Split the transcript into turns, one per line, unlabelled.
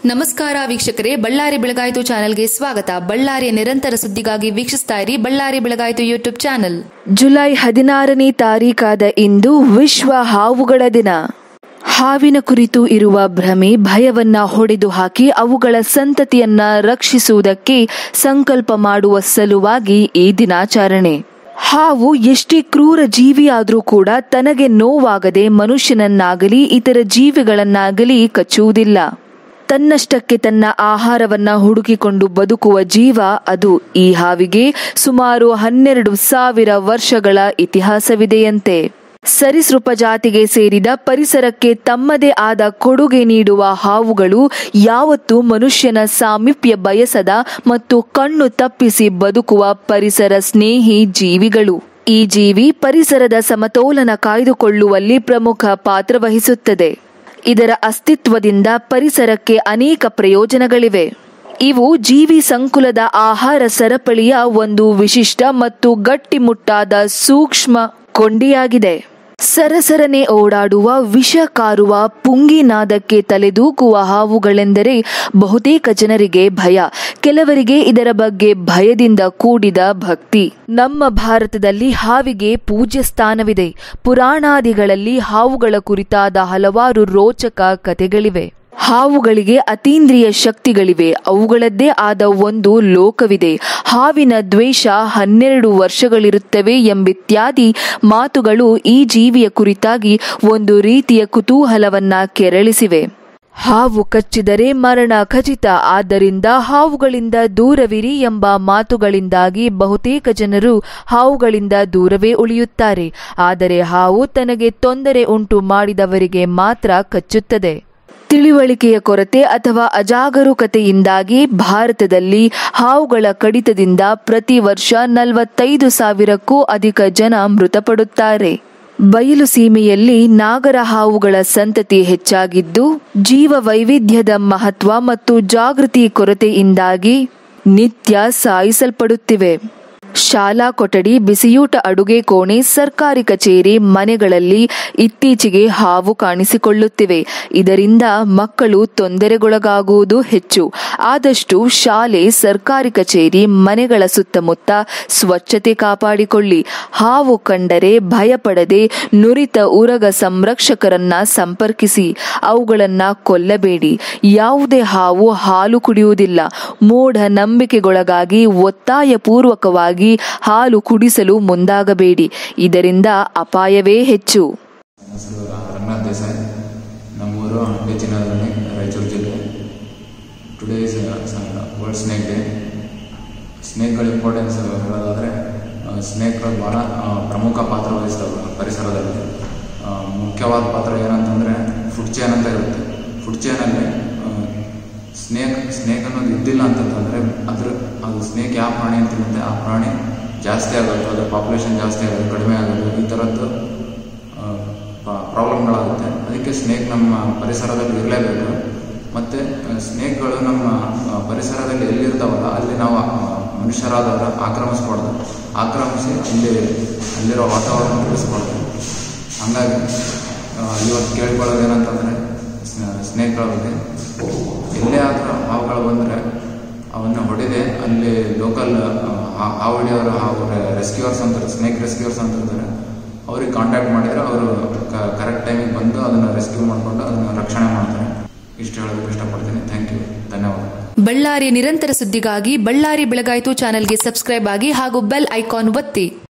ನಮಸ್ಕಾರ ವೀಕ್ಷಕರೇ ಬಳ್ಳಾರಿ ಬೆಳಗಾಯಿತು ಚಾನೆಲ್ಗೆ ಸ್ವಾಗತ ಬಳ್ಳಾರಿಯ ನಿರಂತರ ಸುದ್ದಿಗಾಗಿ ವೀಕ್ಷಿಸ್ತಾ ಇರಿ ಬಳ್ಳಾರಿ ಬೆಳಗಾಯಿತು ಯೂಟ್ಯೂಬ್ ಚಾನೆಲ್
ಜುಲೈ ಹದಿನಾರನೇ ತಾರೀಕಾದ ಇಂದು ವಿಶ್ವ ಹಾವುಗಳ ದಿನ ಹಾವಿನ ಕುರಿತು ಇರುವ ಭ್ರಮೆ ಭಯವನ್ನ ಹೊಡೆದು ಹಾಕಿ ಅವುಗಳ ಸಂತತಿಯನ್ನ ರಕ್ಷಿಸುವುದಕ್ಕೆ ಸಂಕಲ್ಪ ಮಾಡುವ ಸಲುವಾಗಿ ಈ ದಿನಾಚರಣೆ ಹಾವು ಎಷ್ಟೇ ಕ್ರೂರ ಜೀವಿಯಾದ್ರೂ ಕೂಡ ತನಗೆ ನೋವಾಗದೆ ಮನುಷ್ಯನನ್ನಾಗಲಿ ಇತರ ಜೀವಿಗಳನ್ನಾಗಲಿ ಕಚ್ಚುವುದಿಲ್ಲ ತನ್ನಷ್ಟಕ್ಕೆ ತನ್ನ ಆಹಾರವನ್ನ ಹುಡುಕಿಕೊಂಡು ಬದುಕುವ ಜೀವ ಅದು ಈ ಹಾವಿಗೆ ಸುಮಾರು ಹನ್ನೆರಡು ಸಾವಿರ ವರ್ಷಗಳ ಇತಿಹಾಸವಿದೆಯಂತೆ ಸರಿಸೃಪ ಜಾತಿಗೆ ಸೇರಿದ ಪರಿಸರಕ್ಕೆ ತಮ್ಮದೇ ಆದ ಕೊಡುಗೆ ನೀಡುವ ಹಾವುಗಳು ಯಾವತ್ತೂ ಮನುಷ್ಯನ ಸಾಮೀಪ್ಯ ಬಯಸದ ಮತ್ತು ಕಣ್ಣು ತಪ್ಪಿಸಿ ಬದುಕುವ ಪರಿಸರ ಸ್ನೇಹಿ ಜೀವಿಗಳು ಈ ಜೀವಿ ಪರಿಸರದ ಸಮತೋಲನ ಕಾಯ್ದುಕೊಳ್ಳುವಲ್ಲಿ ಪ್ರಮುಖ ಪಾತ್ರ ವಹಿಸುತ್ತದೆ ಇದರ ಅಸ್ತಿತ್ವದಿಂದ ಪರಿಸರಕ್ಕೆ ಅನೇಕ ಪ್ರಯೋಜನಗಳಿವೆ ಇವು ಜೀವಿ ಸಂಕುಲದ ಆಹಾರ ಸರಪಳಿಯ ಒಂದು ವಿಶಿಷ್ಟ ಮತ್ತು ಗಟ್ಟಿಮುಟ್ಟಾದ ಸೂಕ್ಷ್ಮ ಕೊಂಡಿಯಾಗಿದೆ ಸರಸರನೆ ಓಡಾಡುವ ವಿಷ ಕಾರುವ ಪುಂಗಿನಾದಕ್ಕೆ ತಲೆದೂಕುವ ಹಾವುಗಳೆಂದರೆ ಬಹುತೇಕ ಜನರಿಗೆ ಭಯ ಕೆಲವರಿಗೆ ಇದರ ಬಗ್ಗೆ ಭಯದಿಂದ ಕೂಡಿದ ಭಕ್ತಿ ನಮ್ಮ ಭಾರತದಲ್ಲಿ ಹಾವಿಗೆ ಪೂಜ್ಯ ಸ್ಥಾನವಿದೆ ಪುರಾಣಾದಿಗಳಲ್ಲಿ ಹಾವುಗಳ ಕುರಿತಾದ ಹಲವಾರು ರೋಚಕ ಕಥೆಗಳಿವೆ ಹಾವುಗಳಿಗೆ ಅತೀಂದ್ರಿಯ ಶಕ್ತಿಗಳಿವೆ ಅವುಗಳದ್ದೇ ಆದ ಒಂದು ಲೋಕವಿದೆ ಹಾವಿನ ದ್ವೇಷ ಹನ್ನೆರಡು ವರ್ಷಗಳಿರುತ್ತವೆ ಎಂಬಿತ್ಯಾದಿ ಮಾತುಗಳು ಈ ಜೀವಿಯ ಕುರಿತಾಗಿ ಒಂದು ರೀತಿಯ ಕುತೂಹಲವನ್ನ ಕೆರಳಿಸಿವೆ ಹಾವು ಕಚ್ಚಿದರೆ ಮರಣ ಖಚಿತ ಆದ್ದರಿಂದ ಹಾವುಗಳಿಂದ ದೂರವಿರಿ ಎಂಬ ಮಾತುಗಳಿಂದಾಗಿ ಬಹುತೇಕ ಜನರು ಹಾವುಗಳಿಂದ ದೂರವೇ ಉಳಿಯುತ್ತಾರೆ ಆದರೆ ಹಾವು ತನಗೆ ತೊಂದರೆ ಉಂಟು ಮಾಡಿದವರಿಗೆ ಮಾತ್ರ ಕಚ್ಚುತ್ತದೆ ತಿಳಿವಳಿಕೆಯ ಕೊರತೆ ಅಥವಾ ಅಜಾಗರೂಕತೆಯಿಂದಾಗಿ ಭಾರತದಲ್ಲಿ ಹಾವುಗಳ ಕಡಿತದಿಂದ ಪ್ರತಿ ವರ್ಷ ನಲವತ್ತೈದು ಸಾವಿರಕ್ಕೂ ಅಧಿಕ ಜನ ಮೃತಪಡುತ್ತಾರೆ ಬಯಲು ಸೀಮೆಯಲ್ಲಿ ನಾಗರ ಹಾವುಗಳ ಸಂತತಿ ಹೆಚ್ಚಾಗಿದ್ದು ಜೀವ ವೈವಿಧ್ಯದ ಮಹತ್ವ ಮತ್ತು ಜಾಗೃತಿ ಕೊರತೆಯಿಂದಾಗಿ ನಿತ್ಯ ಸಾಯಿಸಲ್ಪಡುತ್ತಿವೆ ಶಾಲಾ ಕೊಠಡಿ ಬಿಸಿಯೂಟ ಅಡುಗೆ ಕೋಣೆ ಸರ್ಕಾರಿ ಕಚೇರಿ ಮನೆಗಳಲ್ಲಿ ಇತ್ತೀಚೆಗೆ ಹಾವು ಕಾಣಿಸಿಕೊಳ್ಳುತ್ತಿವೆ ಇದರಿಂದ ಮಕ್ಕಳು ತೊಂದರೆಗೊಳಗಾಗುವುದು ಹೆಚ್ಚು ಆದಷ್ಟು ಶಾಲೆ ಸರ್ಕಾರಿ ಕಚೇರಿ ಮನೆಗಳ ಸುತ್ತಮುತ್ತ ಸ್ವಚ್ಛತೆ ಕಾಪಾಡಿಕೊಳ್ಳಿ ಹಾವು ಕಂಡರೆ ಭಯಪಡದೆ ನುರಿತ ಉರಗ ಸಂರಕ್ಷಕರನ್ನ ಸಂಪರ್ಕಿಸಿ ಅವುಗಳನ್ನ ಕೊಲ್ಲಬೇಡಿ ಯಾವುದೇ ಹಾವು ಹಾಲು ಕುಡಿಯುವುದಿಲ್ಲ ಮೂಢ ನಂಬಿಕೆಗೊಳಗಾಗಿ ಒತ್ತಾಯಪೂರ್ವಕವಾಗಿ ಹಾಲು ಕುಡಿಸಲು ಮುಂದಾಗಬೇಡಿ ಇದರಿಂದ ಅಪಾಯವೇ ಹೆಚ್ಚು
ಹೆಸರು ರಂಗನಾಥ್ ದೇಸಾಯಿ ನಮ್ಮೂರು ಹಂಪಿ ಚಿನ್ನದಲ್ಲಿ ರಾಯಚೂರು ಜಿಲ್ಲೆ today is world snake day ಸ್ನೇಕ್ಗಳ ಇಂಪಾರ್ಟೆನ್ಸ್ ಹೇಳೋದಾದರೆ ಸ್ನೇಕ್ಗಳು ಭಾಳ ಆ, ಪ್ರಮುಖ ಪಾತ್ರ ವಹಿಸ್ತವೆ ಪರಿಸರದಲ್ಲಿ ಆ, ಮುಖ್ಯವಾದ ಪಾತ್ರ ಏನಂತಂದರೆ ಫುಡ್ ಚೈನ್ ಅಂತ ಇರುತ್ತೆ ಫುಡ್ ಚೈನಲ್ಲಿ ಸ್ನೇಕ್ ಸ್ನೇಕ್ ಅನ್ನೋದು ಇದ್ದಿಲ್ಲ ಅಂತಂತಂದರೆ ಅದ್ರ ಅದು ಸ್ನೇಕ್ ಯಾವ ಪ್ರಾಣಿ ಅಂತ ಇರುತ್ತೆ ಆ ಪ್ರಾಣಿ ಜಾಸ್ತಿ ಆಗೋದು ಅದರ ಪಾಪ್ಯುಲೇಷನ್ ಜಾಸ್ತಿ ಆಗೋದು ಕಡಿಮೆ ಆಗೋದು ಈ ಥರದ್ದು ಪ್ರಾಬ್ಲಮ್ಗಳಾಗುತ್ತೆ ಅದಕ್ಕೆ ಸ್ನೇಕ್ ನಮ್ಮ ಪರಿಸರದಲ್ಲಿ ಇರಲೇಬೇಕು ಮತ್ತು ಸ್ನೇಕ್ಗಳು ನಮ್ಮ ಆ, ಪರಿಸರದಲ್ಲಿ ಎಲ್ಲಿರ್ತಾವಲ್ಲ ಅಲ್ಲಿ ನಾವು ಆ, ಮನುಷ್ಯರಾದವರು ಆಕ್ರಮಿಸ್ಬಾರ್ದು ಆಕ್ರಮಿಸಿ ಅಲ್ಲಿ ಅಲ್ಲಿರೋ ವಾತಾವರಣ ಕೆಡಿಸ್ಬಾರ್ದು ಹಂಗಾಗಿ ಆ, ಇವತ್ತು ಕೇಳ್ಕೊಳ್ಳೋದು ಏನಂತಂದರೆ ಸ್ನೇಕ್ಗಳ ಬಗ್ಗೆ ಎಲ್ಲೇ ಆದರೂ ಹಾವುಗಳು ಬಂದರೆ ಅವನ್ನ ಹೊಡೆದೆ ಅಲ್ಲಿ ಲೋಕಲ್ ಹಾವು ಹಿಡಿಯೋರು ಹಾವು ರೆಸ್ಕ್ಯೂರ್ಸ್ ಅಂತ ಸ್ನೇಕ್ ರೆಸ್ಕ್ಯೂರ್ಸ್ ಅಂತ ಇರ್ತಾರೆ ಅವ್ರಿಗೆ ಕಾಂಟ್ಯಾಕ್ಟ್ ಮಾಡಿದರೆ ಅವರು ಕರೆಕ್ಟ್ ಟೈಮಿಗೆ ಬಂದು ಅದನ್ನು ರೆಸ್ಕ್ಯೂ ಮಾಡಿಕೊಂಡು ಅದನ್ನು ರಕ್ಷಣೆ ಮಾಡ್ತಾರೆ ಇಷ್ಟು ಹೇಳೋದಕ್ಕೆ ಇಷ್ಟಪಡ್ತೀನಿ ಥ್ಯಾಂಕ್ ಯು ಧನ್ಯವಾದ
ಬಳ್ಳಾರಿಯ ನಿರಂತರ ಸುದ್ದಿಗಾಗಿ ಬಳ್ಳಾರಿ ಬೆಳಗಾಯಿತು ಚಾನೆಲ್ಗೆ ಸಬ್ಸ್ಕ್ರೈಬ್ ಆಗಿ ಹಾಗೂ ಬೆಲ್ ಐಕಾನ್ ಒತ್ತಿ